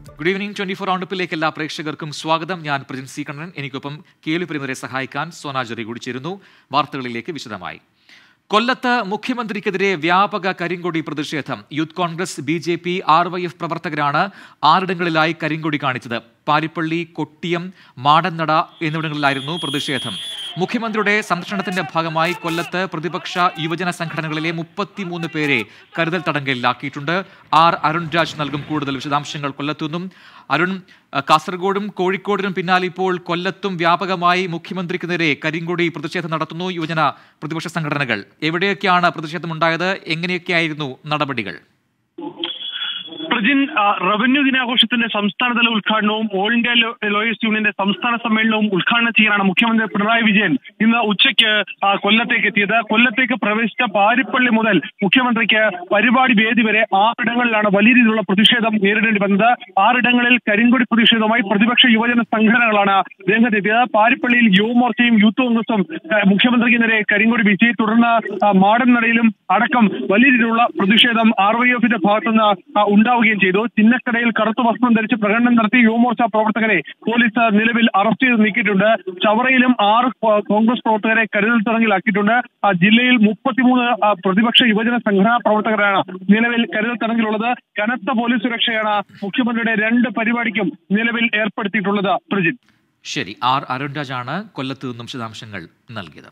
good evening twenty four റൗണ്ടപ്പിലേക്ക് എല്ലാ പ്രേക്ഷകർക്കും സ്വാഗതം ഞാൻ പ്രജിൻ സി കണ്ണൻ എനിക്കൊപ്പം കേളി പരിമരെ സഹായിക്കാൻ സോന ജെറി കൂടി ചേരുന്നു വാർത്തകളിലേക്ക് വിശദമായി കൊല്ലത്ത് മുഖ്യമന്ത്രിക്കെതിരെ വ്യാപക കരിങ്കൊടി പ്രതിഷേധം youth Congress B J P R Y F പ്രവർത്തകരാണ് ആറിടങ്ങളിലായി കരിങ്കൊടി കാണിച്ചത് പാരിപ്പള്ളി കൊട്ടിയം മാടന്നട എന്നിവിടങ്ങളിലായിരുന്നു പ്രതിഷേധം മുഖ്യമന്ത്രിയുടെ സന്ദർശനത്തിന്റെ ഭാഗമായി കൊല്ലത്ത് പ്രതിപക്ഷ യുവജന സംഘടനകളിലെ മുപ്പത്തിമൂന്ന് പേരെ കരുതൽ തടങ്കലിലാക്കിയിട്ടുണ്ട് ആർ അരുൺ രാജ് നൽകും കൂടുതൽ വിശദാംശങ്ങൾ കൊല്ലത്തുനിന്നും അരുൺ അഹ് കാസർഗോഡും കോഴിക്കോടിനും പിന്നാലെ ഇപ്പോൾ കൊല്ലത്തും വ്യാപകമായി മുഖ്യമന്ത്രിക്കെതിരെ കരിങ്കൊടി പ്രതിഷേധം നടത്തുന്നു യുവജന പ്രതിപക്ഷ സംഘടനകൾ എവിടെയൊക്കെയാണ് പ്രതിഷേധമുണ്ടായത് എങ്ങനെയൊക്കെയായിരുന്നു നടപടികൾ പ്രജിൻ ആ, റവന്യൂ ദിനാഘോഷത്തിന്റെ സംസ്ഥാനതല ഉദ്ഘാടനവും ഓൾ ഇന്ത്യ ലോ- ലോയേഴ്സ് യൂണിയന്റെ സംസ്ഥാന സമ്മേളനവും ഉദ്ഘാടനം ചെയ്യാനാണ് മുഖ്യമന്ത്രി പിണറായി വിജയൻ ഇന്ന് ഉച്ചയ്ക്ക് ആ, കൊല്ലത്തേക്ക് എത്തിയത് കൊല്ലത്തേക്ക് പ്രവേശിച്ച പാരിപ്പള്ളി മുതൽ മുഖ്യമന്ത്രിക്ക് പരിപാടി വേദി വരെ ആറിടങ്ങളിലാണ് വലിയ രീതിയിലുള്ള പ്രതിഷേധം നേരിടേണ്ടി വന്നത് ആറിടങ്ങളിൽ കരിങ്കൊടി പ്രതിഷേധവുമായി പ്രതിപക്ഷ യുവജന സംഘടനകളാണ് രംഗത്തെത്തിയത് പാരിപ്പള്ളിയിൽ യുവമോർച്ചയും യൂത്ത് കോൺഗ്രസും ആ, മുഖ്യമന്ത്രിക്കെതിരെ കരിങ്കൊടി വീശി തുടർന്ന് ആ, മാടൻ നടയിലും അടക്കം വലിയ രീതിയിലുള്ള പ്രതിഷേധം ആർ വൈ എഫിന്റെ ഭാഗത്തുനിന്ന് ആ, ഉണ്ടാവുകയും ചെയ്തു ചിന്നക്കടയിൽ കറുത്ത വസ്ത്രം ധരിച്ച് പ്രകടനം നടത്തിയ യുവമോർച്ച പ്രവർത്തകരെ പോലീസ് നിലവിൽ അറസ്റ്റ് ചെയ്ത് നീക്കിയിട്ടുണ്ട് ചവറയിലും ആറ് കോ- കോൺഗ്രസ് പ്രവർത്തകരെ കരുതൽ തടങ്കിലാക്കിയിട്ടുണ്ട് ആ, ജില്ലയിൽ മുപ്പത്തിമൂന്ന് ആ, പ്രതിപക്ഷ യുവജന സംഘടനാ പ്രവർത്തകരാണ് നിലവിൽ കരുതൽ തടങ്കിലുള്ളത് കനത്ത പോലീസ് സുരക്ഷയാണ് മുഖ്യമന്ത്രിയുടെ രണ്ട് പരിപാടിക്കും നിലവിൽ ഏർപ്പെടുത്തിയിട്ടുള്ളത് പ്രജിത് ശരി ആർ അരുൺരാജാണ് കൊല്ലത്ത് നിന്നും വിശദാംശങ്ങൾ നൽകിയത്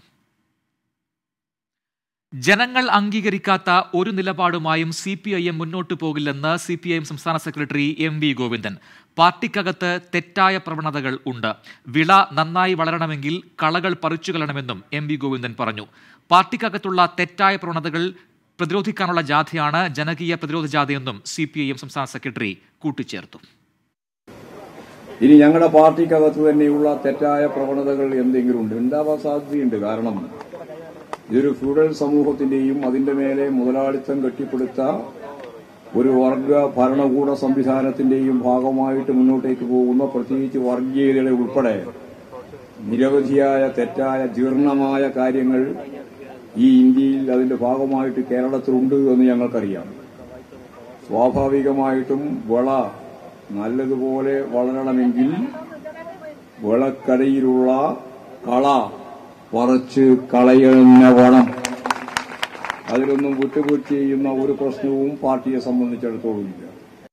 ജനങ്ങൾ അംഗീകരിക്കാത്ത ഒരു നിലപാടുമായും സി പി ഐ എം മുന്നോട്ടു പോകില്ലെന്ന് സി പി ഐ എം സംസ്ഥാന സെക്രട്ടറി എം വി ഗോവിന്ദൻ പാർട്ടിക്കകത്ത് തെറ്റായ പ്രവണതകൾ ഉണ്ട് വിള നന്നായി വളരണമെങ്കിൽ കളകൾ പറിച്ചു കളയണമെന്നും എം വി ഗോവിന്ദൻ പറഞ്ഞു പാർട്ടിക്കകത്തുള്ള തെറ്റായ പ്രവണതകൾ പ്രതിരോധിക്കാനുള്ള ജാഥയാണ് ജനകീയ പ്രതിരോധ ജാഥയെന്നും സി പി ഐ എം സംസ്ഥാന സെക്രട്ടറി കൂട്ടിച്ചേർത്തു ഇനി ഞങ്ങളുടെ പാർട്ടിക്കകത്ത് തന്നെയുള്ള തെറ്റായ പ്രവണതകൾ എന്തെങ്കിലും ഉണ്ട് ഉണ്ടാവാൻ സാധ്യതയുണ്ട് കാരണം ഇതൊരു ഫ്യൂഡൽ സമൂഹത്തിന്റെയും അതിന്റെ മേലെ മുതലാളിത്തം കെട്ടിപ്പടുത്ത ഒരു വർഗ ഭരണകൂട സംവിധാനത്തിന്റെയും ഭാഗമായിട്ട് മുന്നോട്ടേക്ക് പോകുന്ന പ്രത്യേകിച്ച് വർഗീയതയുടെ ഉൾപ്പെടെ നിരവധിയായ തെറ്റായ ജീർണമായ കാര്യങ്ങൾ ഈ ഇന്ത്യയിൽ അതിന്റെ ഭാഗമായിട്ട് കേരളത്തിലുണ്ട് എന്ന് ഞങ്ങൾക്കറിയാം സ്വാഭാവികമായിട്ടും വിള നല്ലതുപോലെ വളരണമെങ്കിൽ വിളക്കടയിലുള്ള കള പറിച്ച് കളയുന്ന വേണം അതിലൊന്നും വിട്ടുവീഴ്ച ചെയ്യുന്ന ഒരു പ്രശ്നവും പാർട്ടിയെ സംബന്ധിച്ചിടത്തോളം ഇല്ല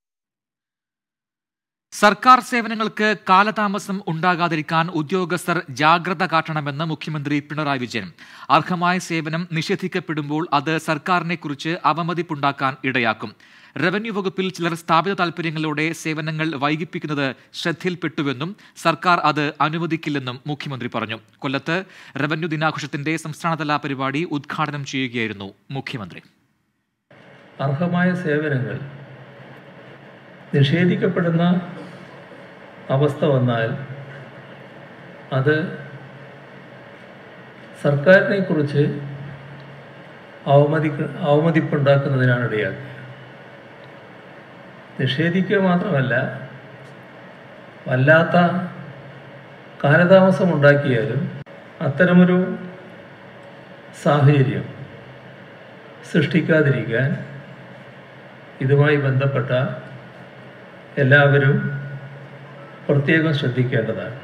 സർക്കാർ സേവനങ്ങൾക്ക് കാലതാമസം ഉണ്ടാകാതിരിക്കാൻ ഉദ്യോഗസ്ഥർ ജാഗ്രത കാട്ടണമെന്ന് മുഖ്യമന്ത്രി പിണറായി വിജയൻ അർഹമായ സേവനം നിഷേധിക്കപ്പെടുമ്പോൾ അത് സർക്കാരിനെക്കുറിച്ച് അവമതിപ്പുണ്ടാക്കാൻ ഇടയാക്കും റവന്യൂ വകുപ്പിൽ ചിലർ സ്ഥാപിത താൽപര്യങ്ങളോടെ സേവനങ്ങൾ വൈകിപ്പിക്കുന്നത് ശ്രദ്ധയിൽപ്പെട്ടുവെന്നും സർക്കാർ അത് അനുവദിക്കില്ലെന്നും മുഖ്യമന്ത്രി പറഞ്ഞു കൊല്ലത്ത് റവന്യൂ ദിനാഘോഷത്തിന്റെ സംസ്ഥാനതല പരിപാടി ഉദ്ഘാടനം ചെയ്യുകയായിരുന്നു മുഖ്യമന്ത്രി അർഹമായ സേവനങ്ങൾ നിഷേധിക്കപ്പെടുന്ന അവസ്ഥ വന്നാൽ അത് സർക്കാരിനെ കുറിച്ച് അവമതി അവമതിപ്പുണ്ടാക്കുന്നതിനാണ് ഇടയാക്കുക നിഷേധിക്കുക മാത്രമല്ല വല്ലാത്ത കാലതാമസം ഉണ്ടാക്കിയാലും അത്തരമൊരു സാഹചര്യം സൃഷ്ടിക്കാതിരിക്കാൻ ഇതുമായി ബന്ധപ്പെട്ട എല്ലാവരും പ്രത്യേകം ശ്രദ്ധിക്കേണ്ടതാണ്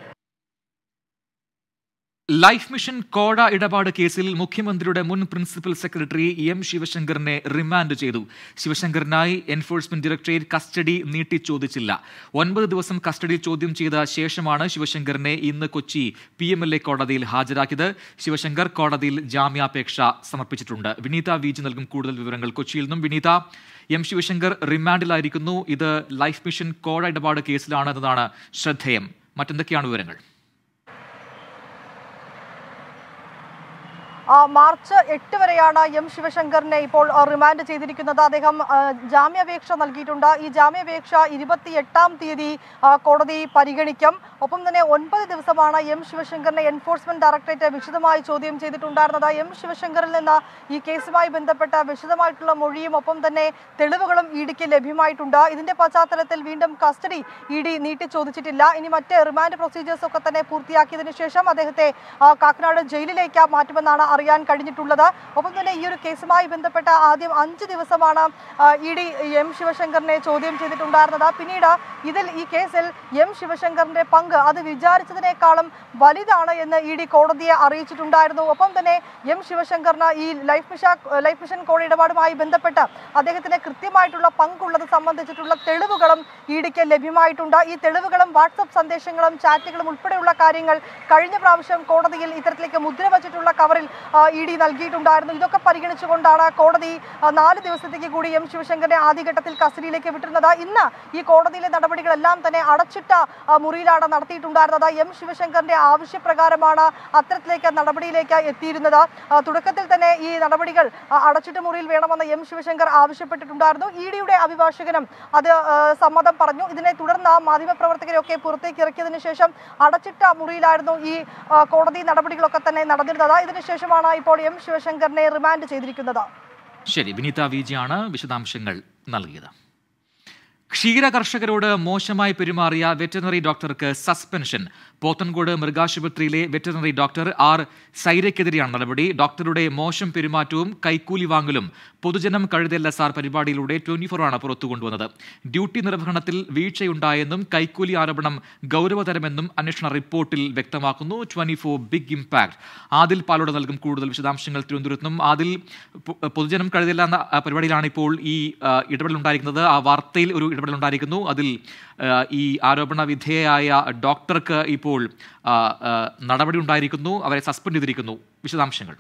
ലൈഫ് മിഷൻ കോഴ ഇടപാട് കേസിൽ മുഖ്യമന്ത്രിയുടെ മുൻ പ്രിൻസിപ്പൽ സെക്രട്ടറി എം ശിവശങ്കറിനെ റിമാൻഡ് ചെയ്തു ശിവശങ്കറിനായി എൻഫോഴ്സ്മെന്റ് ഡയറക്ടറേറ്റ് കസ്റ്റഡി നീട്ടി ചോദിച്ചില്ല ഒൻപത് ദിവസം കസ്റ്റഡിയിൽ ചോദ്യം ചെയ്ത ശേഷമാണ് ശിവശങ്കറിനെ ഇന്ന് Kochi P M L A കോടതിയിൽ ഹാജരാക്കിയത് ശിവശങ്കർ കോടതിയിൽ ജാമ്യാപേക്ഷ സമർപ്പിച്ചിട്ടുണ്ട് വിനീത വി ജി നൽകും കൂടുതൽ വിവരങ്ങൾ കൊച്ചിയിൽ നിന്നും വിനീത എം ശിവശങ്കർ റിമാൻഡിലായിരിക്കുന്നു ഇത് ലൈഫ് മിഷൻ കോഴ ഇടപാട് കേസിലാണ് എന്നതാണ് ശ്രദ്ധേയം മറ്റെന്തൊക്കെയാണ് വിവരങ്ങൾ ആ, മാർച്ച് എട്ട് വരെയാണ് എം ശിവശങ്കറിനെ ഇപ്പോൾ ആ, റിമാൻഡ് ചെയ്തിരിക്കുന്നത് അദ്ദേഹം ആ, ജാമ്യാപേക്ഷ നൽകിയിട്ടുണ്ട് ഈ ജാമ്യാപേക്ഷ ഇരുപത്തി എട്ടാം തീയതി ആ, കോടതി പരിഗണിക്കും ഒപ്പം തന്നെ ഒൻപത് ദിവസമാണ് എം ശിവശങ്കറിനെ എൻഫോഴ്സ്മെന്റ് ഡയറക്ടറേറ്റ് വിശദമായി ചോദ്യം ചെയ്തിട്ടുണ്ടായിരുന്നത് എം ശിവശങ്കറിൽ നിന്ന് ഈ കേസുമായി ബന്ധപ്പെട്ട വിശദമായിട്ടുള്ള മൊഴിയും ഒപ്പം തന്നെ തെളിവുകളും ഇ ഡിക്ക് ലഭ്യമായിട്ടുണ്ട് ഇതിന്റെ പശ്ചാത്തലത്തിൽ വീണ്ടും കസ്റ്റഡി ഇ ഡി നീട്ടി ചോദിച്ചിട്ടില്ല ഇനി മറ്റ് റിമാൻഡ് പ്രൊസീജിയേഴ്സ് ഒക്കെ തന്നെ പൂർത്തിയാക്കിയതിനു ശേഷം അദ്ദേഹത്തെ ആ, കാക്കനാട് ജയിലിലേക്ക് മാറ്റുമെന്നാണ് അറിയാൻ കഴിഞ്ഞിട്ടുള്ളത് ഒപ്പം തന്നെ ഈ ഒരു കേസുമായി ബന്ധപ്പെട്ട ആദ്യം അഞ്ച് ദിവസമാണ് ഇ ഡി എം ശിവശങ്കറിനെ ചോദ്യം ചെയ്തിട്ടുണ്ടായിരുന്നത് പിന്നീട് ഇതിൽ ഈ കേസിൽ എം ശിവശങ്കറിന്റെ പങ്ക് അത് വിചാരിച്ചതിനേക്കാളും വലുതാണ് എന്ന് ഇ ഡി കോടതിയെ അറിയിച്ചിട്ടുണ്ടായിരുന്നു ഒപ്പം തന്നെ എം ശിവശങ്കറിന് ഈ ലൈഫ് മിഷൻ ലൈഫ് മിഷൻ കോഴ ഇടപാടുമായി ബന്ധപ്പെട്ട് അദ്ദേഹത്തിന് കൃത്യമായിട്ടുള്ള പങ്കുള്ളത് സംബന്ധിച്ചിട്ടുള്ള തെളിവുകളും ഇ ഡിക്ക് ലഭ്യമായിട്ടുണ്ട് ഈ തെളിവുകളും വാട്സപ്പ് സന്ദേശങ്ങളും ചാറ്റുകളും ഉൾപ്പെടെയുള്ള കാര്യങ്ങൾ കഴിഞ്ഞ പ്രാവശ്യം കോടതിയിൽ ഇത്തരത്തിലേക്ക് മുദ്ര വച്ചിട്ടുള്ള കവറിൽ ഇ ഡി നൽകിയിട്ടുണ്ടായിരുന്നു ഇതൊക്കെ പരിഗണിച്ചുകൊണ്ടാണ് കോടതി ആ, നാല് ദിവസത്തേക്ക് കൂടി എം ശിവശങ്കറിനെ ആദ്യഘട്ടത്തിൽ കസ്റ്റഡിയിലേക്ക് വിട്ടിരുന്നത് ഇന്ന് ഈ കോടതിയിലെ നടപടികളെല്ലാം തന്നെ അടച്ചിട്ട ആ, മുറിയിലാണ് നടത്തിയിട്ടുണ്ടായിരുന്നത് എം ശിവശങ്കറിന്റെ ആവശ്യപ്രകാരമാണ് അത്തരത്തിലേക്ക് നടപടിയിലേക്ക് എത്തിയിരുന്നത് ആ, തുടക്കത്തിൽ തന്നെ ഈ നടപടികൾ ആ, അടച്ചിട്ട മുറിയിൽ വേണമെന്ന് എം ശിവശങ്കർ ആവശ്യപ്പെട്ടിട്ടുണ്ടായിരുന്നു ഇ ഡിയുടെ അഭിഭാഷകനും അത് ആ, സമ്മതം പറഞ്ഞു ഇതിനെ തുടർന്ന് മാധ്യമപ്രവർത്തകരെയൊക്കെ പുറത്തേക്ക് ഇറക്കിയതിനു ശേഷം അടച്ചിട്ട മുറിയിലായിരുന്നു ഈ ആ, കോടതി നടപടികളൊക്കെ തന്നെ നടന്നിരുന്നത് ഇതിനുശേഷമാണ് ഇപ്പോൾ എം ശിവശങ്കറിനെ റിമാൻഡ് ചെയ്തിരിക്കുന്നത് ശരി വിനീത വിജിയാണ് വിശദാംശങ്ങൾ നൽകിയത് ക്ഷീര കർഷകരോട് മോശമായി പെരുമാറിയ വെറ്ററിനറി ഡോക്ടർക്ക് സസ്പെൻഷൻ പോത്തൻകോട് മൃഗാശുപത്രിയിലെ വെറ്ററിനറി ഡോക്ടർ ആർ സൈരയ്ക്കെതിരെയാണ് നടപടി ഡോക്ടറുടെ മോശം പെരുമാറ്റവും കൈക്കൂലി വാങ്ങലും പൊതുജനം കഴുതല്ല സാർ പരിപാടിയിലൂടെ ട്വന്റി ഫോർ ആണ് പുറത്തു കൊണ്ടുവന്നത് ഡ്യൂട്ടി നിർവഹണത്തിൽ വീഴ്ചയുണ്ടായെന്നും കൈക്കൂലി ആരോപണം ഗൗരവതരമെന്നും അന്വേഷണ റിപ്പോർട്ടിൽ വ്യക്തമാക്കുന്നു twenty four big impact Adil Palode നൽകും കൂടുതൽ വിശദാംശങ്ങൾ തിരുവനന്തപുരത്ത് നിന്നും ആദിൽ പൊ- പൊതുജനം കഴുതില്ല എന്ന ആ, പരിപാടിയിലാണ് ഇപ്പോൾ ഈ ആ, ഇടപെടൽ ഉണ്ടായിരിക്കുന്നത് ആ വാർത്തയിൽ ഒരു ഇടപെടൽ ഉണ്ടായിരിക്കുന്നു അതിൽ ആ, ഈ ആരോപണ വിധേയയായ ഡോക്ടർക്ക് ഇപ്പോൾ ആ, ആ, നടപടി ഉണ്ടായിരിക്കുന്നു അവരെ സസ്പെൻഡ് ചെയ്തിരിക്കുന്നു വിശദാംശങ്ങൾ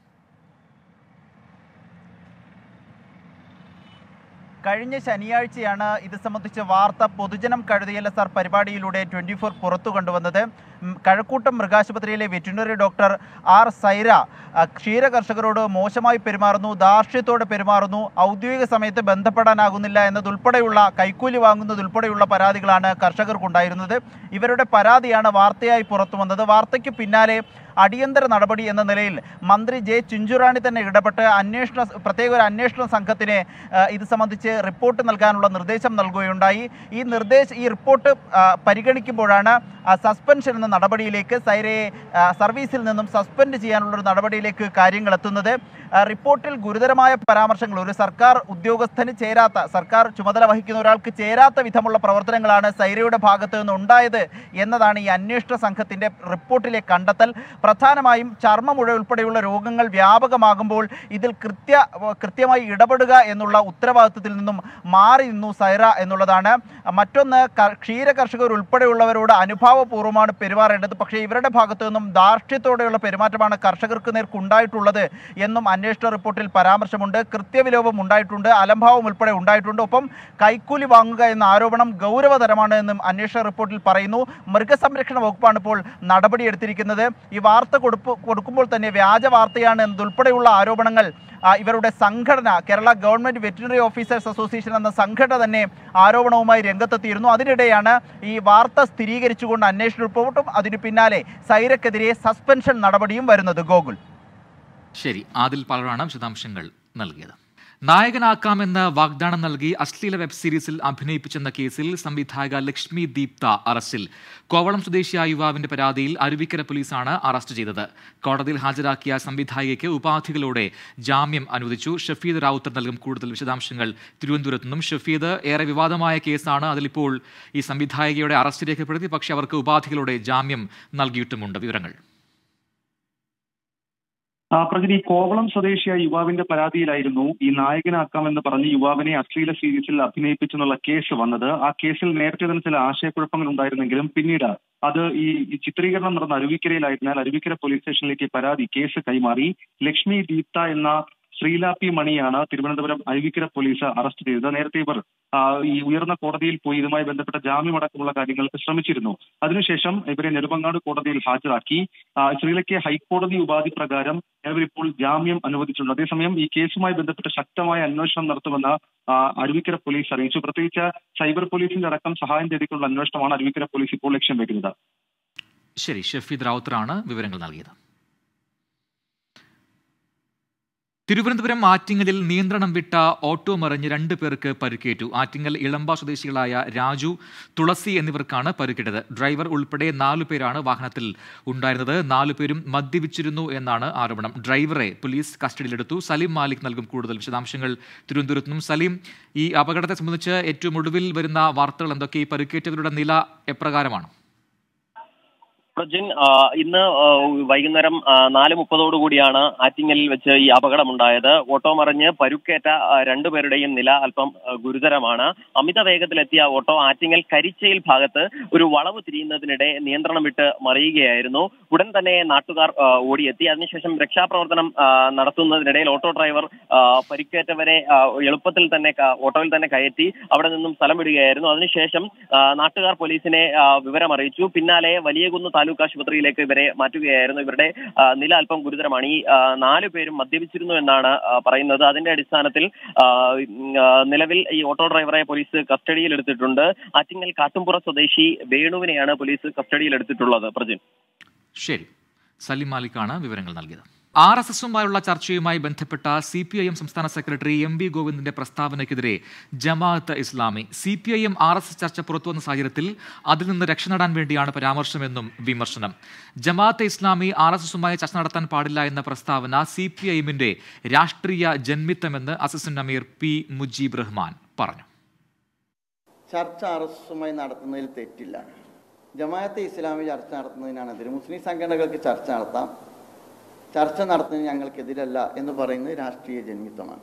കഴിഞ്ഞ ശനിയാഴ്ചയാണ് ഇത് സംബന്ധിച്ച വാർത്ത പൊതുജനം കഴുതിയല്ല സാർ പരിപാടിയിലൂടെ ട്വൻറ്റി ഫോർ പുറത്തു കൊണ്ടുവന്നത് ഉം, കഴക്കൂട്ടം മൃഗാശുപത്രിയിലെ വെറ്റിനറി ഡോക്ടർ ആർ സൈര ആ, ക്ഷീര കർഷകരോട് മോശമായി പെരുമാറുന്നു ധാർഷ്ട്യത്തോടെ പെരുമാറുന്നു ഔദ്യോഗിക സമയത്ത് ബന്ധപ്പെടാനാകുന്നില്ല എന്നതുൾപ്പെടെയുള്ള കൈക്കൂലി വാങ്ങുന്നതുൾപ്പെടെയുള്ള പരാതികളാണ് കർഷകർക്കുണ്ടായിരുന്നത് ഇവരുടെ പരാതിയാണ് വാർത്തയായി പുറത്തു വന്നത് വാർത്തയ്ക്ക് പിന്നാലെ അടിയന്തര നടപടി എന്ന നിലയിൽ മന്ത്രി ജെ ചിഞ്ചുറാണി തന്നെ ഇടപെട്ട് അന്വേഷണ പ്രത്യേക ഒരു അന്വേഷണ സംഘത്തിന് ആ, ഇത് സംബന്ധിച്ച് റിപ്പോർട്ട് നൽകാനുള്ള നിർദ്ദേശം നൽകുകയുണ്ടായി ഈ നിർദ്ദേശ ഈ റിപ്പോർട്ട് ആ, പരിഗണിക്കുമ്പോഴാണ് ആ, സസ്പെൻഷൻ എന്ന നടപടിയിലേക്ക് സൈരയെ ആ, സർവീസിൽ നിന്നും സസ്പെൻഡ് ചെയ്യാനുള്ള ഒരു നടപടിയിലേക്ക് കാര്യങ്ങൾ എത്തുന്നത് ആ, റിപ്പോർട്ടിൽ ഗുരുതരമായ പരാമർശങ്ങൾ ഒരു സർക്കാർ ഉദ്യോഗസ്ഥന് ചേരാത്ത സർക്കാർ ചുമതല വഹിക്കുന്ന ഒരാൾക്ക് ചേരാത്ത വിധമുള്ള പ്രവർത്തനങ്ങളാണ് സൈരയുടെ ഭാഗത്ത് നിന്ന് ഉണ്ടായത് എന്നതാണ് ഈ അന്വേഷണ സംഘത്തിന്റെ റിപ്പോർട്ടിലെ കണ്ടെത്തൽ പ്രധാനമായും ചർമ്മമുഴ ഉൾപ്പെടെയുള്ള രോഗങ്ങൾ വ്യാപകമാകുമ്പോൾ ഇതിൽ കൃത്യ കൃത്യമായി ഇടപെടുക എന്നുള്ള ഉത്തരവാദിത്വത്തിൽ നിന്നും മാറി നിന്നു സൈറ എന്നുള്ളതാണ് മറ്റൊന്ന് ക- ക്ഷീര കർഷകർ ഉൾപ്പെടെയുള്ളവരോട് അനുഭാവപൂർവ്വമാണ് പെരുമാറേണ്ടത് പക്ഷേ ഇവരുടെ ഭാഗത്തു നിന്നും ധാർഷ്ട്യത്തോടെയുള്ള പെരുമാറ്റമാണ് കർഷകർക്ക് നേർക്കുണ്ടായിട്ടുള്ളത് എന്നും അന്വേഷണ റിപ്പോർട്ടിൽ പരാമർശമുണ്ട് കൃത്യവിലോപം ഉണ്ടായിട്ടുണ്ട് അലംഭാവം ഉൾപ്പെടെ ഉണ്ടായിട്ടുണ്ട് ഒപ്പം കൈക്കൂലി വാങ്ങുക എന്ന ആരോപണം ഗൗരവതരമാണ് എന്നും അന്വേഷണ റിപ്പോർട്ടിൽ പറയുന്നു മൃഗസംരക്ഷണ വകുപ്പാണ് ഇപ്പോൾ നടപടിയെടുത്തിരിക്കുന്നത് ഈ വാർത്ത കൊടുപ്പ് കൊടുക്കുമ്പോൾ തന്നെ വ്യാജ വാർത്തയാണ് എന്നതുൾപ്പെടെയുള്ള ആരോപണങ്ങൾ ആ, ഇവരുടെ സംഘടന Kerala government veterinary officers association എന്ന സംഘടന തന്നെ ആരോപണവുമായി രംഗത്തെത്തിയിരുന്നു അതിനിടെയാണ് ഈ വാർത്ത സ്ഥിരീകരിച്ചുകൊണ്ട് അന്വേഷണ റിപ്പോർട്ടും അതിനു പിന്നാലെ സൈരക്കെതിരെ സസ്പെൻഷൻ നടപടിയും വരുന്നത് ഗോകുൽ ശരി ആദിൽ പാലോടാണ് വിശദാംശങ്ങൾ നൽകിയത് നായകനാക്കാമെന്ന് വാഗ്ദാനം നൽകി അശ്ലീല വെബ് സീരീസിൽ അഭിനയിപ്പിച്ചെന്ന കേസിൽ സംവിധായക ലക്ഷ്മി ദീപ്ത അറസ്റ്റിൽ കോവളം സ്വദേശിയായ യുവാവിന്റെ പരാതിയിൽ അരുവിക്കര പോലീസാണ് അറസ്റ്റ് ചെയ്തത് കോടതിയിൽ ഹാജരാക്കിയ സംവിധായികയ്ക്ക് ഉപാധികളോടെ ജാമ്യം അനുവദിച്ചു ഷഫീദ് റാവുത്തർ നൽകും കൂടുതൽ വിശദാംശങ്ങൾ തിരുവനന്തപുരത്ത് നിന്നും ഷഫീദ് ഏറെ വിവാദമായ കേസാണ് അതിലിപ്പോൾ ഈ സംവിധായികയുടെ അറസ്റ്റ് രേഖപ്പെടുത്തി പക്ഷേ അവർക്ക് ഉപാധികളോടെ ജാമ്യം നൽകിയിട്ടുമുണ്ട് വിവരങ്ങൾ ആ, പ്രഗതി കോവളം സ്വദേശിയായ യുവാവിന്റെ പരാതിയിലായിരുന്നു ഈ നായകനാക്കാമെന്ന് പറഞ്ഞ് യുവാവിനെ അശ്ലീല സീരീസിൽ അഭിനയിപ്പിച്ചെന്നുള്ള കേസ് വന്നത് ആ കേസിൽ നേരത്തെ തന്നെ ചില ആശയക്കുഴപ്പങ്ങൾ ഉണ്ടായിരുന്നെങ്കിലും പിന്നീട് അത് ഈ ഈ ചിത്രീകരണം നടന്ന അരുവിക്കരയിലായതിനാൽ അരുവിക്കര പോലീസ് സ്റ്റേഷനിലേക്ക് പരാതി കേസ് കൈമാറി ലക്ഷ്മി ദീപ്ത എന്ന ശ്രീല പി മണിയാണ് തിരുവനന്തപുരം അരുവിക്കര പോലീസ് അറസ്റ്റ് ചെയ്തത് നേരത്തെ ഇവർ ആ, ഈ ഉയർന്ന കോടതിയിൽ പോയി ഇതുമായി ബന്ധപ്പെട്ട ജാമ്യമടക്കമുള്ള കാര്യങ്ങൾക്ക് ശ്രമിച്ചിരുന്നു അതിനുശേഷം ഇവരെ നെടുമങ്ങാട് കോടതിയിൽ ഹാജരാക്കി ആ, ശ്രീലയ്ക്ക് ഹൈക്കോടതി ഉപാധി പ്രകാരം ഇവരിപ്പോൾ ജാമ്യം അനുവദിച്ചിട്ടുണ്ട് അതേസമയം ഈ കേസുമായി ബന്ധപ്പെട്ട് ശക്തമായ അന്വേഷണം നടത്തുമെന്ന് ആ, അരുവിക്കര പോലീസ് അറിയിച്ചു പ്രത്യേകിച്ച് സൈബർ പോലീസിന്റെ അടക്കം സഹായം തേടിക്കൊണ്ടുള്ള അന്വേഷണമാണ് അരുവിക്കര പോലീസ് ഇപ്പോൾ ലക്ഷ്യം വെക്കുന്നത് ശരി ഷഫീദ് റാവുത്തറാണ് വിവരങ്ങൾ നൽകിയത് തിരുവനന്തപുരം ആറ്റിങ്ങലിൽ നിയന്ത്രണം വിട്ട ഓട്ടോ മറിഞ്ഞ് രണ്ടു പേർക്ക് പരിക്കേറ്റു ആറ്റിങ്ങൽ ഇളമ്പ സ്വദേശികളായ രാജു തുളസി എന്നിവർക്കാണ് പരിക്കേറ്റത് ഡ്രൈവർ ഉൾപ്പെടെ നാലു പേരാണ് വാഹനത്തിൽ ഉണ്ടായിരുന്നത് നാലു പേരും മദ്യപിച്ചിരുന്നു എന്നാണ് ആരോപണം ഡ്രൈവറെ പോലീസ് കസ്റ്റഡിയിലെടുത്തു സലീം മാലിക് നൽകും കൂടുതൽ വിശദാംശങ്ങൾ തിരുവനന്തപുരത്ത് നിന്നും സലീം ഈ അപകടത്തെ സംബന്ധിച്ച് ഏറ്റവും ഒടുവിൽ വരുന്ന വാർത്തകൾ എന്തൊക്കെ ഈ പരിക്കേറ്റവരുടെ നില എപ്രകാരമാണ് പ്രജിൻ ആ, ഇന്ന് ആ, വൈകുന്നേരം ആ, നാല് മുപ്പതോടുകൂടിയാണ് ആറ്റിങ്ങലിൽ വെച്ച് ഈ അപകടമുണ്ടായത് ഓട്ടോ മറിഞ്ഞ് പരുക്കേറ്റ ആ, രണ്ടുപേരുടെയും നില അല്പം ആ, ഗുരുതരമാണ് അമിത വേഗത്തിലെത്തിയ ഓട്ടോ ആറ്റിങ്ങൽ കരിച്ചയിൽ ഭാഗത്ത് ഒരു വളവ് തിരിയുന്നതിനിടെ നിയന്ത്രണം വിട്ട് മറിയുകയായിരുന്നു ഉടൻ തന്നെ നാട്ടുകാർ ആ, ഓടിയെത്തി അതിനുശേഷം രക്ഷാപ്രവർത്തനം ആ, നടത്തുന്നതിനിടയിൽ ഓട്ടോ ഡ്രൈവർ ആ, പരിക്കേറ്റവരെ ആ, എളുപ്പത്തിൽ തന്നെ ക- ഓട്ടോയിൽ തന്നെ കയറ്റി അവിടെ നിന്നും സ്ഥലം വിടുകയായിരുന്നു അതിനുശേഷം ആ, നാട്ടുകാർ പോലീസിനെ ആ, വിവരം അറിയിച്ചു പിന്നാലെ വലിയകുന്ന് താലൂക്ക് ആശുപത്രിയിലേക്ക് ഇവരെ മാറ്റുകയായിരുന്നു ഇവരുടെ ആ, നില അല്പം ഗുരുതരമാണ് ഈ ആ, നാല് പേരും മദ്യപിച്ചിരുന്നു എന്നാണ് ആ, പറയുന്നത് അതിന്റെ അടിസ്ഥാനത്തിൽ ആ, ഉം, ആ, നിലവിൽ ഈ ഓട്ടോ ഡ്രൈവറെ പോലീസ് കസ്റ്റഡിയിൽ എടുത്തിട്ടുണ്ട് ആറ്റിങ്ങൽ കാട്ടുംപുറ സ്വദേശി വേണുവിനെയാണ് പോലീസ് കസ്റ്റഡിയിൽ എടുത്തിട്ടുള്ളത് പ്രജിൻ ശരി സലിം മാലിക്കാണ് വിവരങ്ങൾ നൽകിയത് ആർ എസ് എസുമായുള്ള ചർച്ചയുമായി ബന്ധപ്പെട്ട സി പി ഐ എം സംസ്ഥാന സെക്രട്ടറി എം വി ഗോവിന്ദന്റെ പ്രസ്താവനയ്ക്കെതിരെ Jamaat Islami C P I M R S S ചർച്ച പുറത്തുവന്ന സാഹചര്യത്തിൽ അതിൽ നിന്ന് രക്ഷ നേടാൻ വേണ്ടിയാണ് പരാമർശമെന്നും വിമർശനം ജമാഅത്തെ ഇസ്ലാമി ആർ എസ് എസുമായി ചർച്ച നടത്താൻ പാടില്ല എന്ന പ്രസ്താവന സി പി ഐ എമ്മിന്റെ രാഷ്ട്രീയ ജന്മിത്തമെന്ന് അസിസ്റ്റന്റ് അമീർ പി മുജീബ് റഹ്മാൻ പറഞ്ഞു ചർച്ച ആർ എസ് എസുമായി നടത്തുന്നതിൽ തെറ്റില്ല ജമാഅത്തെ ഇസ്ലാമി ചർച്ച നടത്തുന്നതിനാണ് എതിര് മുസ്ലിം സംഘടനകൾക്ക് ചർച്ച നടത്താം ചർച്ച നടത്തുന്നതിന് ഞങ്ങൾക്കെതിരല്ല എന്ന് പറയുന്നത് രാഷ്ട്രീയ ജന്മിത്വമാണ്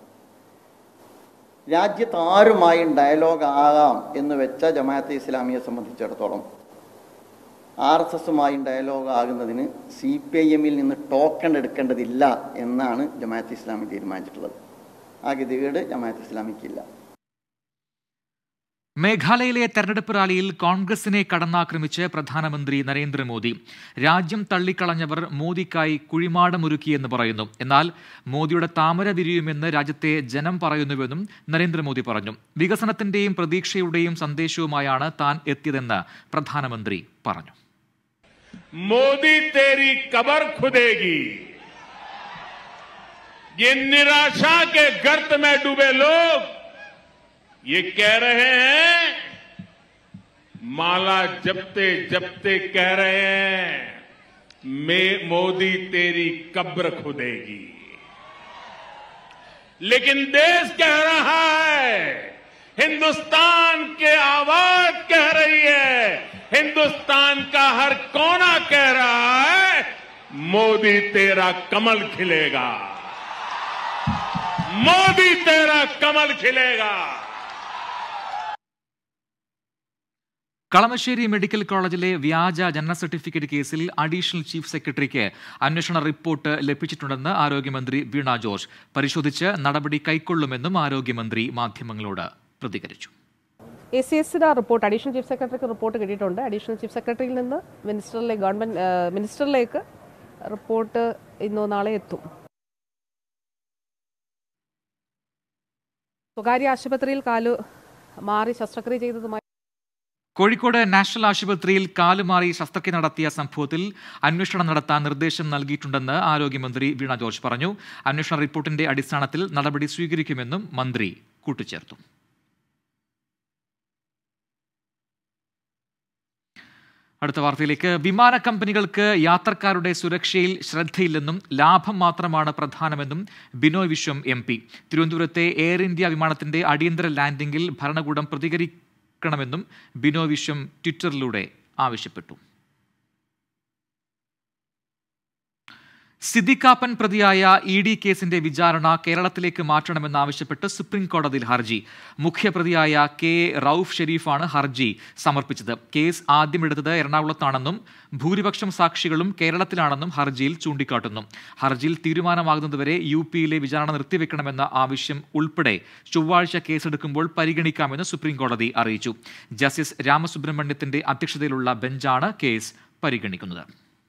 രാജ്യത്ത് ആരുമായും ഡയലോഗ് ആകാം എന്ന് വെച്ച ജമാഅത്തെ ഇസ്ലാമിയെ സംബന്ധിച്ചിടത്തോളം ആർ എസ് എസുമായും ഡയലോഗ് ആകുന്നതിന് സി പി ഐ എമ്മിൽ നിന്ന് ടോക്കൺ എടുക്കേണ്ടതില്ല എന്നാണ് ജമാഅത്തെ ഇസ്ലാമി തീരുമാനിച്ചിട്ടുള്ളത് ആ ഗതികേട് ജമാഅത്തെ ഇസ്ലാമിക്കില്ല മേഘാലയയിലെ തെരഞ്ഞെടുപ്പ് റാലിയിൽ കോൺഗ്രസിനെ കടന്നാക്രമിച്ച് പ്രധാനമന്ത്രി നരേന്ദ്രമോദി രാജ്യം തള്ളിക്കളഞ്ഞവർ മോദിക്കായി കുഴിമാടമൊരുക്കിയെന്ന് പറയുന്നു എന്നാൽ മോദിയുടെ താമര വിരിയുമെന്ന് രാജ്യത്തെ ജനം പറയുന്നുവെന്നും നരേന്ദ്രമോദി പറഞ്ഞു വികസനത്തിന്റെയും പ്രതീക്ഷയുടെയും സന്ദേശവുമായാണ് താൻ എത്തിയതെന്ന് പ്രധാനമന്ത്രി പറഞ്ഞു मोदी तेरी कबर खुदेगी ये निराशा के गर्त में डूबे लोग ये कह रहे हैं माला जपते जपते कह रहे हैं मैं मोदी तेरी कब्र खुदेगी लेकिन देश कह रहा है हिंदुस्तान के आवाज कह रही है हिंदुस्तान का हर कोना कह रहा है मोदी तेरा कमल खिलेगा मोदी तेरा कमल खिलेगा കളമശ്ശേരി മെഡിക്കൽ കോളേജിലെ വ്യാജ ജനന സർട്ടിഫിക്കറ്റ് കേസിൽ അഡീഷണൽ ചീഫ് സെക്രട്ടറിക്ക് അന്വേഷണ റിപ്പോർട്ട് ലഭിച്ചിട്ടുണ്ടെന്ന് ആരോഗ്യമന്ത്രി വീണ ജോർജ് പരിശോധിച്ച് നടപടി കൈക്കൊള്ളുമെന്നും ആരോഗ്യമന്ത്രി മാധ്യമങ്ങളോട് പ്രതികരിച്ചു എ സി എസിന് റിപ്പോർട്ട് അഡീഷണൽ ചീഫ് സെക്രട്ടറിക്ക് റിപ്പോർട്ട് കിട്ടിയിട്ടുണ്ട് അഡീഷണൽ ചീഫ് സെക്രട്ടറിയിൽ നിന്ന് മിനിസ്റ്ററിലെ ഗവൺമെന്റ് ഏഹ്, മിനിസ്റ്ററിലേക്ക് റിപ്പോർട്ട് ഇന്നോ നാളെ എത്തും സ്വകാര്യ ആശുപത്രിയിൽ കാലു മാറി ശസ്ത്രക്രിയ ചെയ്തതുമായി കോഴിക്കോട് നാഷണൽ ആശുപത്രിയിൽ കാലുമാറി ശസ്ത്രക്രിയ നടത്തിയ സംഭവത്തിൽ അന്വേഷണം നടത്താൻ നിർദ്ദേശം നൽകിയിട്ടുണ്ടെന്ന് ആരോഗ്യമന്ത്രി വീണ ജോർജ് പറഞ്ഞു അന്വേഷണ റിപ്പോർട്ടിന്റെ അടിസ്ഥാനത്തിൽ നടപടി സ്വീകരിക്കുമെന്നും മന്ത്രി കൂട്ടിച്ചേർത്തു അടുത്ത വാർത്തയിലേക്ക് വിമാന കമ്പനികൾക്ക് യാത്രക്കാരുടെ സുരക്ഷയിൽ ശ്രദ്ധയില്ലെന്നും ലാഭം മാത്രമാണ് പ്രധാനമെന്നും ബിനോയ് വിശ്വം എം പി തിരുവനന്തപുരത്തെ എയർ ഇന്ത്യ വിമാനത്തിന്റെ അടിയന്തര ലാൻഡിംഗിൽ ഭരണകൂടം പ്രതികരിക്കണമെന്നും ബിനോയ് വിശ്വം ട്വിറ്ററിലൂടെ ആവശ്യപ്പെട്ടു സിദ്ദിഖാപ്പൻ പ്രതിയായ ഇ ഡി കേസിന്റെ വിചാരണ കേരളത്തിലേക്ക് മാറ്റണമെന്നാവശ്യപ്പെട്ട് സുപ്രീം കോടതിയിൽ ഹർജി മുഖ്യപ്രതിയായ കെ റൌഫ് ഷെരീഫാണ് ഹർജി സമർപ്പിച്ചത് കേസ് ആദ്യമെടുത്തത് എറണാകുളത്താണെന്നും ഭൂരിപക്ഷം സാക്ഷികളും കേരളത്തിലാണെന്നും ഹർജിയിൽ ചൂണ്ടിക്കാട്ടുന്നു ഹർജിയിൽ തീരുമാനമാകുന്നതുവരെ യു പിയിലെ വിചാരണ നിർത്തിവെക്കണമെന്ന ആവശ്യം ഉൾപ്പെടെ ചൊവ്വാഴ്ച കേസെടുക്കുമ്പോൾ പരിഗണിക്കാമെന്ന് സുപ്രീം കോടതി അറിയിച്ചു ജസ്റ്റിസ് രാമസുബ്രഹ്മണ്യത്തിന്റെ അധ്യക്ഷതയിലുള്ള ബെഞ്ചാണ് കേസ് പരിഗണിക്കുന്നത്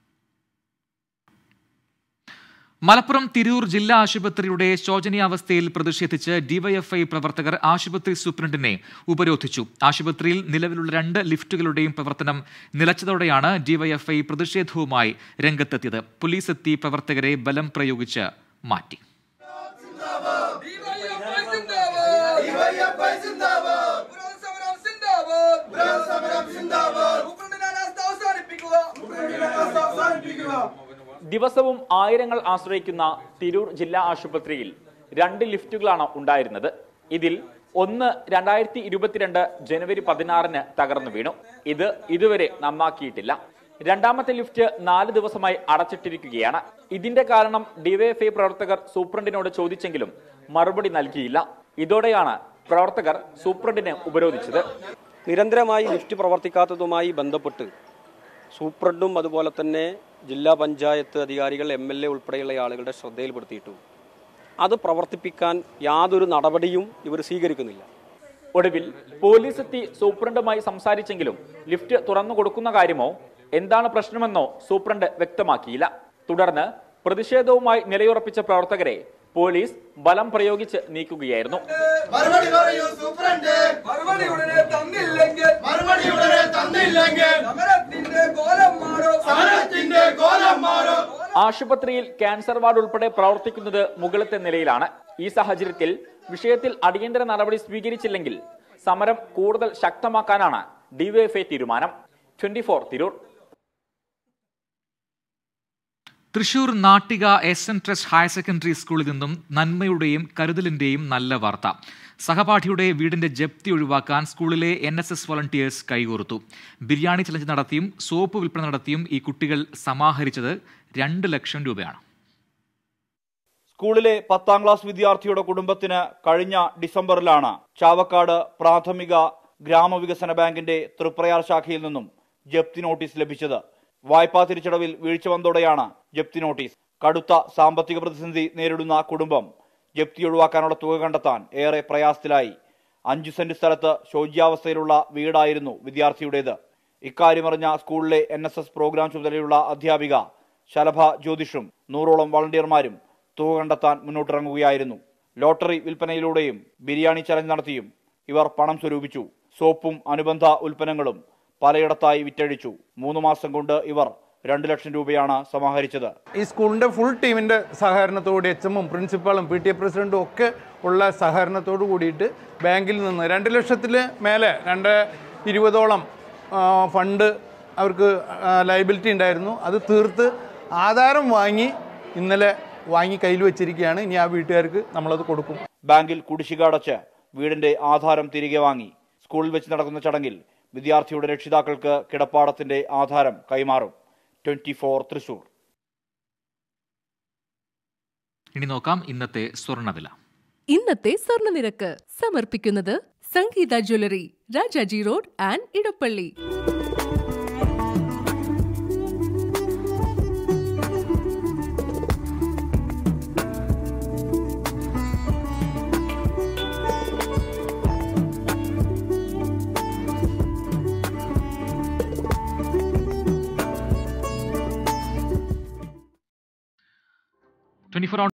മലപ്പുറം തിരൂർ ജില്ലാ ആശുപത്രിയുടെ ശോചനീയാവസ്ഥയിൽ പ്രതിഷേധിച്ച് ഡിവൈഎഫ്ഐ പ്രവർത്തകർ ആശുപത്രി സൂപ്രണ്ടിനെ ഉപരോധിച്ചു ആശുപത്രിയിൽ നിലവിലുള്ള രണ്ട് ലിഫ്റ്റുകളുടെയും പ്രവർത്തനം നിലച്ചതോടെയാണ് ഡിവൈഎഫ്ഐ പ്രതിഷേധവുമായി രംഗത്തെത്തിയത് പോലീസ് എത്തി പ്രവർത്തകരെ ബലം പ്രയോഗിച്ച് മാറ്റി ദിവസവും ആയിരങ്ങൾ ആശ്രയിക്കുന്ന തിരൂർ ജില്ലാ ആശുപത്രിയിൽ രണ്ട് ലിഫ്റ്റുകളാണ് ഉണ്ടായിരുന്നത് ഇതിൽ ഒന്ന് രണ്ടായിരത്തി ഇരുപത്തിരണ്ട് ജനുവരി പതിനാറിന് തകർന്നു വീണു ഇത് ഇതുവരെ നന്നാക്കിയിട്ടില്ല രണ്ടാമത്തെ ലിഫ്റ്റ് നാല് ദിവസമായി അടച്ചിട്ടിരിക്കുകയാണ് ഇതിന്റെ കാരണം ഡിവൈഎഫ്ഐ പ്രവർത്തകർ സൂപ്രണ്ടിനോട് ചോദിച്ചെങ്കിലും മറുപടി നൽകിയില്ല ഇതോടെയാണ് പ്രവർത്തകർ സൂപ്രണ്ടിനെ ഉപരോധിച്ചത് നിരന്തരമായി ലിഫ്റ്റ് പ്രവർത്തിക്കാത്തതുമായി ബന്ധപ്പെട്ട് സൂപ്രണ്ടും അതുപോലെ തന്നെ ജില്ലാ പഞ്ചായത്ത് അധികാരികൾ എം എൽ എ ഉൾപ്പെടെയുള്ള ആളുകളുടെ ശ്രദ്ധയിൽപ്പെടുത്തിയിട്ടു അത് പ്രവർത്തിപ്പിക്കാൻ യാതൊരു നടപടിയും ഇവർ സ്വീകരിക്കുന്നില്ല ഒടുവിൽ പോലീസ് എത്തി സൂപ്രണ്ടുമായി സംസാരിച്ചെങ്കിലും ലിഫ്റ്റ് തുറന്നു കൊടുക്കുന്ന കാര്യമോ എന്താണ് പ്രശ്നമെന്നോ സൂപ്രണ്ട് വ്യക്തമാക്കിയില്ല തുടർന്ന് പ്രതിഷേധവുമായി നിലയുറപ്പിച്ച പ്രവർത്തകരെ പോലീസ് ബലം പ്രയോഗിച്ച് നീക്കുകയായിരുന്നു മറുപടി പറയൂ സൂപ്രണ്ട് മറുപടി ഉടനെ തന്നില്ലെങ്കിൽ മറുപടി ഉടനെ തന്നില്ലെങ്കിൽ സമരത്തിന്റെ കോലം മാറും സമരത്തിന്റെ കോലം മാറും ആശുപത്രിയിൽ ക്യാൻസർ വാർഡ് ഉൾപ്പെടെ പ്രവർത്തിക്കുന്നത് മുകളിലത്തെ നിലയിലാണ് ഈ സാഹചര്യത്തിൽ വിഷയത്തിൽ അടിയന്തര നടപടി സ്വീകരിച്ചില്ലെങ്കിൽ സമരം കൂടുതൽ ശക്തമാക്കാനാണ് ഡിവൈഎഫ്ഐ തീരുമാനം twenty four Tirur Thrissur Nattika S N trust higher secondary സ്കൂളിൽ നിന്നും നന്മയുടെയും കരുതലിന്റെയും നല്ല വാർത്ത സഹപാഠിയുടെ വീടിന്റെ ജപ്തി ഒഴിവാക്കാൻ സ്കൂളിലെ എൻ എസ് എസ് വോളണ്ടിയേഴ്സ് കൈകോർത്തു ബിരിയാണി ചലഞ്ച് നടത്തിയും സോപ്പ് വിൽപ്പന നടത്തിയും ഈ കുട്ടികൾ സമാഹരിച്ചത് രണ്ട് ലക്ഷം രൂപയാണ് സ്കൂളിലെ പത്താം ക്ലാസ് വിദ്യാർത്ഥിയുടെ കുടുംബത്തിന് കഴിഞ്ഞ ഡിസംബറിലാണ് ചാവക്കാട് പ്രാഥമിക ഗ്രാമവികസന ബാങ്കിന്റെ തൃപ്രയാർ ശാഖയിൽ നിന്നും ജപ്തി നോട്ടീസ് ലഭിച്ചത് വായ്പാ തിരിച്ചടവിൽ വീഴ്ച വന്നതോടെയാണ് ജപ്തി നോട്ടീസ് കടുത്ത സാമ്പത്തിക പ്രതിസന്ധി നേരിടുന്ന കുടുംബം ജപ്തി ഒഴിവാക്കാനുള്ള തുക കണ്ടെത്താൻ ഏറെ പ്രയാസത്തിലായി അഞ്ചു സെന്റ് സ്ഥലത്ത് ശോച്യാവസ്ഥയിലുള്ള വീടായിരുന്നു വിദ്യാർത്ഥിയുടേത് ഇക്കാര്യമറിഞ്ഞ സ്കൂളിലെ എൻ എസ് എസ് പ്രോഗ്രാം ചുമതലയുള്ള അധ്യാപിക ശലഭ ജ്യോതിഷും നൂറോളം വളണ്ടിയർമാരും തുക കണ്ടെത്താൻ മുന്നോട്ടിറങ്ങുകയായിരുന്നു ലോട്ടറി വിൽപ്പനയിലൂടെയും ബിരിയാണി ചലഞ്ച് നടത്തിയും ഇവർ പണം സ്വരൂപിച്ചു സോപ്പും അനുബന്ധ ഉൽപ്പന്നങ്ങളും പലയിടത്തായി വിറ്റഴിച്ചു മൂന്ന് മാസം കൊണ്ട് ഇവർ രണ്ട് ലക്ഷം രൂപയാണ് സമാഹരിച്ചത് ഈ സ്കൂളിൻ്റെ ഫുൾ ടീമിൻ്റെ സഹകരണത്തോടെ എച്ച് എമ്മും പ്രിൻസിപ്പാളും പി ടി എ പ്രസിഡൻറ്റും ഒക്കെ ഉള്ള സഹകരണത്തോട് കൂടിയിട്ട് ബാങ്കിൽ നിന്ന് രണ്ട് ലക്ഷത്തിൽ മേലെ രണ്ട് ഇരുപതോളം ആ, ഫണ്ട് അവർക്ക് ലൈബിലിറ്റി ഉണ്ടായിരുന്നു അത് തീർത്ത് ആധാരം വാങ്ങി ഇന്നലെ വാങ്ങി കയ്യിൽ വെച്ചിരിക്കുകയാണ് ഇനി ആ വീട്ടുകാർക്ക് നമ്മളത് കൊടുക്കും ബാങ്കിൽ കുടിശ്ശിക അടച്ച് വീടിന്റെ ആധാരം തിരികെ വാങ്ങി സ്കൂളിൽ വെച്ച് നടക്കുന്ന ചടങ്ങിൽ വിദ്യാർത്ഥിയുടെ രക്ഷിതാക്കൾക്ക് കിടപ്പാടത്തിന്റെ ആധാരം കൈമാറും ട്വന്റി ഫോർ തൃശൂർ ഇനി നോക്കാം ഇന്നത്തെ സ്വർണ്ണവില ഇന്നത്തെ സ്വർണ്ണനിരക്ക് സമർപ്പിക്കുന്നത് Sangeetha jewellery Rajaji road and Edappally twenty four